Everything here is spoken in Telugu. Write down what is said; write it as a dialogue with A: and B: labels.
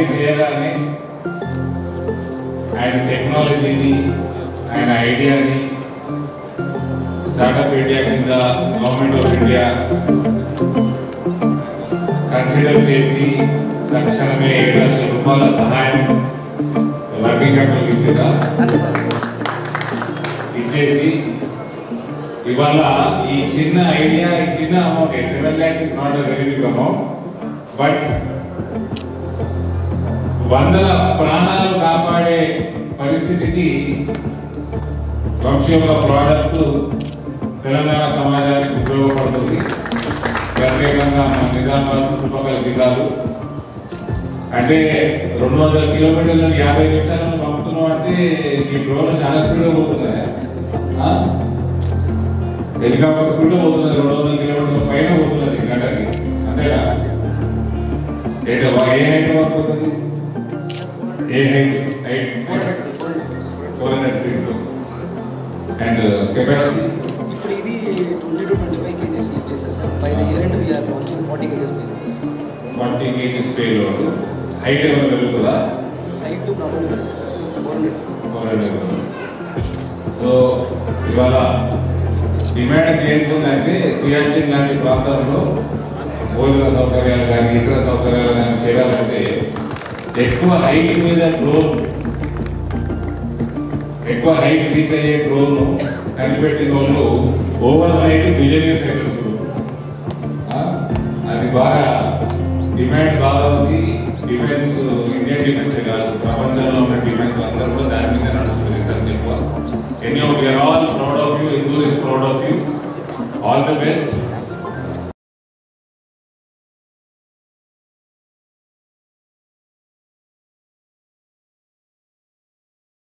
A: జాయిన్ చేయగానే ఆయన టెక్నాలజీని ఆయన ఐడియాని స్టార్టప్ ఇండియా కింద గవర్నమెంట్ ఆఫ్ ఇండియా కన్సిడర్ చేసి తక్షణమే ఏడు లక్షల రూపాయల సహాయం వర్కింగ్ క్యాపిటల్ ఇచ్చిందా ఇచ్చేసి ఇవాళ ఈ చిన్న ఐడియా ఈ చిన్న amount seven lakhs is not very big amount but వందల ప్రాణాలు కాపాడే పరిస్థితికి వంశీ యొక్క ప్రోడక్ట్ తెలంగాణ సమాజానికి ఉపయోగపడుతుంది ప్రత్యేకంగా మన నిజామాబాద్ చుట్టుపక్కల జిల్లాలు అంటే రెండు వందల కిలోమీటర్లను యాభై నిమిషాలను పంపుతున్నాం అంటే ఈ డ్రోన్ చాలా స్పీడ్గా పోతుంది హెలికాప్టర్ స్పీడ్లో పోతున్నది రెండు వందల కిలోమీటర్ల పైన పోతున్నది గంటకి అంతేనా ఏంటో ఏ హైట్ వరకు పోతుంది ఏ height height four hundred feet and capacity
B: ఇప్పుడు ఇది twenty two twenty five kgs lift చేస్తారు sir by the year and we are launching forty kgs పై
A: ఫార్టీ కేజీస్ స్పేలో హైట్ ఏమైనా పెరుగుతుందా
B: height to four hundred
A: four hundred so ఇవాళ డిమాండ్ ఏంటుందంటే సియాచిన్ లాంటి ప్రాంతాల్లో భోజన సౌకర్యాలు కానీ ఇతర సౌకర్యాలు కానీ చేయాలంటే ఎక్కువ హైట్ మీద డ్రోన్ ఎక్కువ హైట్ రీచ్ అయ్యే డ్రోన్ కనిపెట్టిన వాళ్ళు ఓవర్ నైట్ బిలియనీర్స్ ఎదురుస్తారు అది బాగా డిమాండ్ బాగా ఉంది డిఫెన్స్ ఇండియన్ డిఫెన్స్ కాదు ప్రపంచంలో ఉన్న డిఫెన్స్ అందరూ కూడా దాని మీద నడుస్తుంది రీసెర్చ్ ఎక్కువ any we are all proud of you Hindu is proud of you all the best